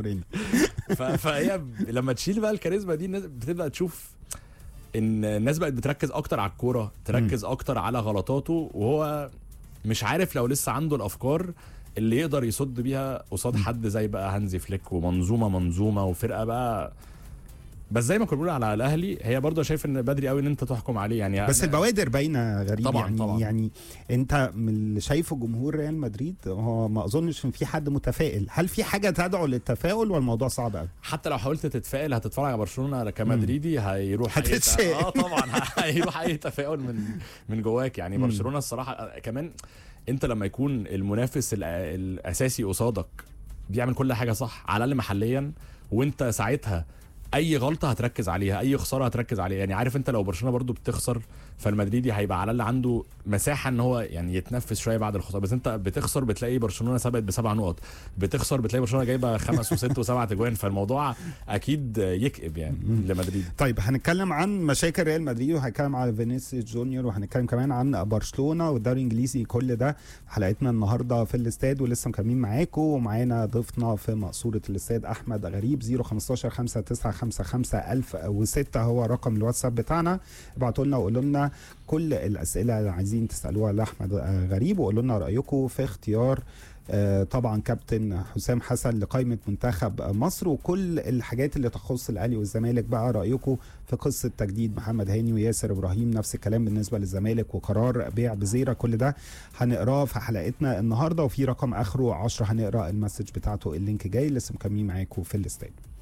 الفلاني ف- فهي ب- لما تشيل بقى الكاريزما دي الناس بتبدا تشوف ان الناس بقت بتركز اكتر على الكوره تركز اكتر على غلطاته وهو مش عارف لو لسه عنده الافكار اللي يقدر يصد بيها قصاد حد زي بقى هانزي فليك ومنظومه منظومه وفرقه بقى بس زي ما كنا بنقول على الاهلي هي برضه شايف ان بدري قوي ان انت تحكم عليه يعني بس أنا- البوادر باينه غريب طبعاً، يعني طبعاً. يعني انت من اللي شايفه جمهور ريال مدريد هو ما اظنش ان في حد متفائل هل في حاجه تدعو للتفاؤل والموضوع صعب قوي حتى لو حاولت تتفائل هتتفرج على برشلونه كمدريدي هيروح أي- هتتشائم. اه طبعا هيروح اي تفاؤل من من جواك يعني مم. برشلونه الصراحه كمان انت لما يكون المنافس الأ- الاساسي قصادك بيعمل كل حاجه صح على الاقل محليا وانت ساعتها اي غلطه هتركز عليها اي خساره هتركز عليها يعني عارف انت لو برشلونه برضو بتخسر فالمدريدي هيبقى على الاقل عنده مساحه ان هو يعني يتنفس شويه بعد الخساره بس انت بتخسر بتلاقي برشلونه سبقت بسبع نقط بتخسر بتلاقي برشلونه جايبه خمس وست وسبع تجوان فالموضوع اكيد يكئب يعني لمدريد طيب هنتكلم عن مشاكل ريال مدريد وهنتكلم على فينيسيوس جونيور وهنتكلم كمان عن برشلونه والدوري الانجليزي كل ده في حلقتنا النهارده في الاستاد ولسه مكملين معاكم ومعانا ضيفنا في مقصوره الاستاد احمد غريب 015 5955 1006 هو رقم الواتساب بتاعنا ابعتوا لنا وقولوا لنا كل الاسئله اللي عايزين تسالوها لاحمد غريب وقولوا لنا رايكم في اختيار آه، طبعا كابتن حسام حسن لقائمه منتخب مصر وكل الحاجات اللي تخص الاهلي والزمالك بقى رايكم في قصه تجديد محمد هاني وياسر ابراهيم نفس الكلام بالنسبه للزمالك وقرار بيع بزيره كل ده هنقراه في حلقتنا النهارده وفي رقم اخره 10 هنقرا المسج بتاعته اللينك جاي لسه مكملين معاكم في الاستاد